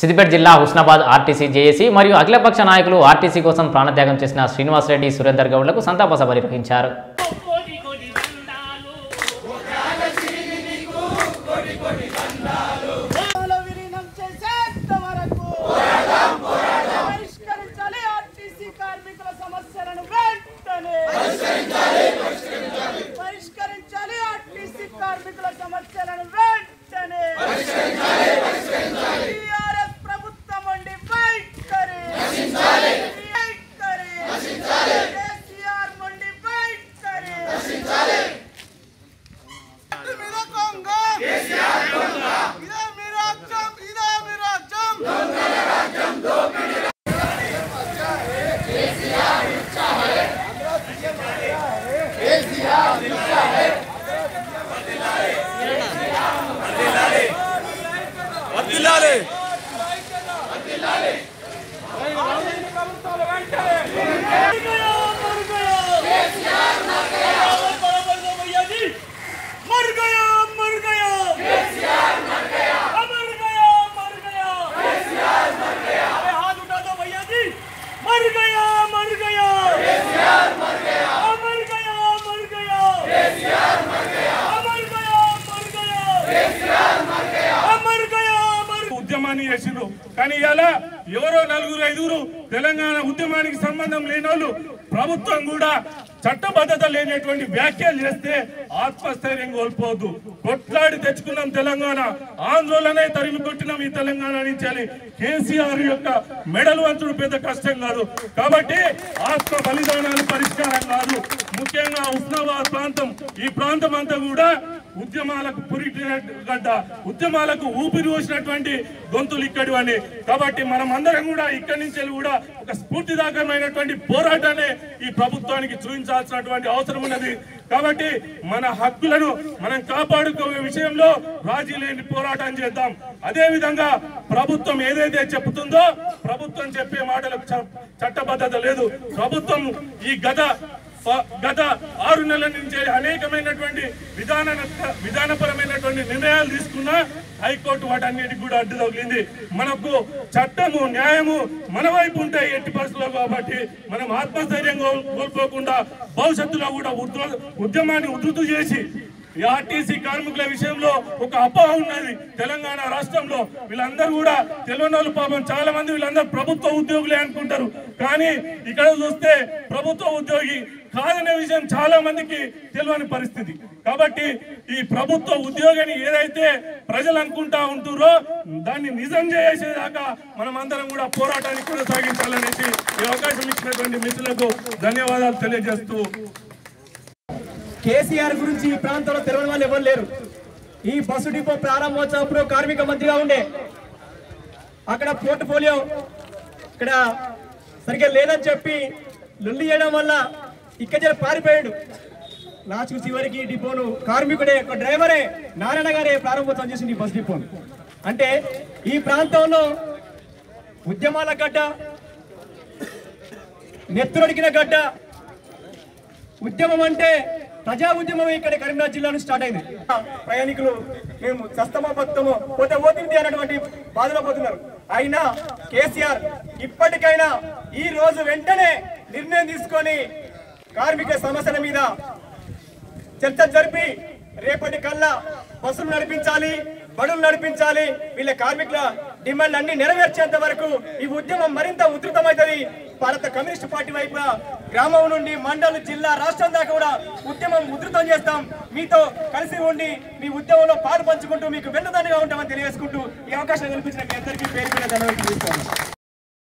సిద్దిపేట జిల్లా Husnabad RTC JAC మరియు అఖిలపక్ష నాయకులు ఆర్టీసీ కోసం ప్రాణత్యాగం చేసిన శ్రీనివాసరెడ్డి సురేందర్ గౌడ్లకు సంతాప సభ నిర్వహించారు కోటి కోటి దండాలు లో విలీనం చేసేంత వరకు పరిష్కరించాలి ఆర్టీసీ కార్మికుల సమస్యలను వెంటనే పరిష్కరించాలి ఆర్టీసీ కార్మికుల సమస్యలను వెంటనే టీఆర్ఎస్ ప్రభుత్వం ఉండి వైఖరి వైఖరి కేసీఆర్ నుండి వైఖరి మీద కాంగ్రెస్ ఇదే మీ రాజ్యం ఇదే మీ రాజ్యం मर गया मर गया मर गया मर गया मर गया अरे हाथ उठा दो भैया जी मर गया मर गया मर गया मर गया मर गया मर गया मर गया मर गया मर ఉద్యమాన్ని చేసిండ్రు కానీ ఇలా ఎవరో నలుగురు ఐదుగురు తెలంగాణ ఉద్యమానికి సంబంధం లేని వాళ్ళు ప్రభుత్వం కూడా చట్టబద్ధత లేనటువంటి వ్యాఖ్యలు చేస్తే ఆత్మస్థైర్యం కోల్పోవద్దు కొట్లాడి తెచ్చుకున్నాం తెలంగాణ ఆందోళనే తరిమి కొట్టినాం ఈ తెలంగాణ నుంచి అని కేసీఆర్ యొక్క మెడలు వంచుడు పెద్ద కష్టం కాదు కాబట్టి ఆత్మ బలిదానాలు పరిష్కారం కాదు ముఖ్యంగా ఉస్నాబాద్ ప్రాంతం ఈ ప్రాంతం అంతా కూడా ఉద్యమాలకు పురిటిగడ్డ ఉద్యమాలకు ఊపిరి పోసినటువంటి గొంతులు ఇక్కడి అని కాబట్టి మనం అందరం కూడా ఇక్కడి నుంచి వెళ్ళి కూడా ఒక స్ఫూర్తిదాయకమైనటువంటి పోరాటాన్ని ఈ ప్రభుత్వానికి చూపించాల్సినటువంటి అవసరం ఉన్నది కాబట్టి మన హక్కులను మనం కాపాడుకునే విషయంలో రాజీ లేని పోరాటం చేద్దాం అదే విధంగా ప్రభుత్వం ఏదైతే చెప్తుందో ప్రభుత్వం చెప్పే మాటలకు చ- చట్టబద్ధత లేదు ప్రభుత్వం ఈ గత ప- గత ఆరు నెలల నుంచి అనేకమైనటువంటి విధాన విధానపరమైనటువంటి నిర్ణయాలు తీసుకున్నా హైకోర్టు వాటన్నిటికి కూడా అడ్డు తగిలింది మనకు చట్టము న్యాయము మన వైపు ఉంటాయి ఎట్టి పరిస్థితుల్లో కాబట్టి మనం ఆత్మస్థైర్యం కోల్- కోల్పోకుండా భవిష్యత్తులో కూడా ఉద్ర- ఉద్యమాన్ని ఉధృతం చేసి ఈ ఆర్టీసీ కార్మికుల విషయంలో ఒక అపోహ ఉన్నది తెలంగాణ రాష్ట్రంలో వీళ్ళందరూ కూడా తెలియని వాళ్ళు పాపం చాలా మంది వీళ్ళందరూ ప్రభుత్వ ఉద్యోగులే అనుకుంటారు కానీ ఇక్కడ చూస్తే ప్రభుత్వ ఉద్యోగి కాదనే విషయం చాలా మందికి తెలియని పరిస్థితి కాబట్టి ఈ ప్రభుత్వ ఉద్యోగిని ఏదైతే ప్రజలు అనుకుంటా ఉంటురో దాన్ని నిజం చేసేదాకా మనం అందరం కూడా పోరాటాన్ని కొనసాగించాలనేసి ఈ అవకాశం ఇచ్చినటువంటి మిత్రులకు ధన్యవాదాలు తెలియజేస్తూ కేసీఆర్ గురించి ఈ ప్రాంతంలో తెలియని వాళ్ళు ఎవరు లేరు ఈ బస్సు డిపో ప్రారంభోత్సవప్పుడు కార్మిక మంత్రిగా ఉండే అక్కడ పోర్ట్ఫోలియో ఇక్కడ సరిగ్గా లేదని చెప్పి లొల్లి చేయడం వల్ల ఇక్కడ పారిపోయాడు లాస్ట్ చివరికి ఈ డిపోను కార్మికుడే ఒక డ్రైవరే నారాయణ గారే ప్రారంభోత్సవం చేసింది ఈ బస్ డిపోను అంటే ఈ ప్రాంతంలో ఉద్యమాల గడ్డ నెత్తురడికిన గడ్డ ఉద్యమం అంటే ప్రజా ఉద్యమం ఇక్కడ కరీంనగర్ జిల్లా నుంచి స్టార్ట్ అయింది ప్రయాణికులు మేము సస్తమా భక్తము పోతే పోతుంది అన్నటువంటి బాధలో పోతున్నారు అయినా కేసీఆర్ ఇప్పటికైనా ఈ రోజు వెంటనే నిర్ణయం తీసుకొని కార్మిక సమస్యల మీద చర్చ జరిపి రేపటి కల్లా బస్సులు నడిపించాలి బడులు నడిపించాలి వీళ్ళ కార్మికుల డిమాండ్ అన్ని నెరవేర్చేంత వరకు ఈ ఉద్యమం మరింత ఉధృతమవుతుంది భారత కమ్యూనిస్ట్ పార్టీ వైపున గ్రామం నుండి మండలం జిల్లా రాష్ట్రం దాకా కూడా ఉద్యమం ఉధృతం చేస్తాం మీతో కలిసి ఉండి మీ ఉద్యమంలో పాలు పంచుకుంటూ మీకు వెన్నుదన్నుగా ఉంటామని తెలియజేసుకుంటూ ఈ అవకాశం కల్పించిన మీ అందరికీ పేరు మీద ధన్యవాదాలు తెలుపుతున్నాను.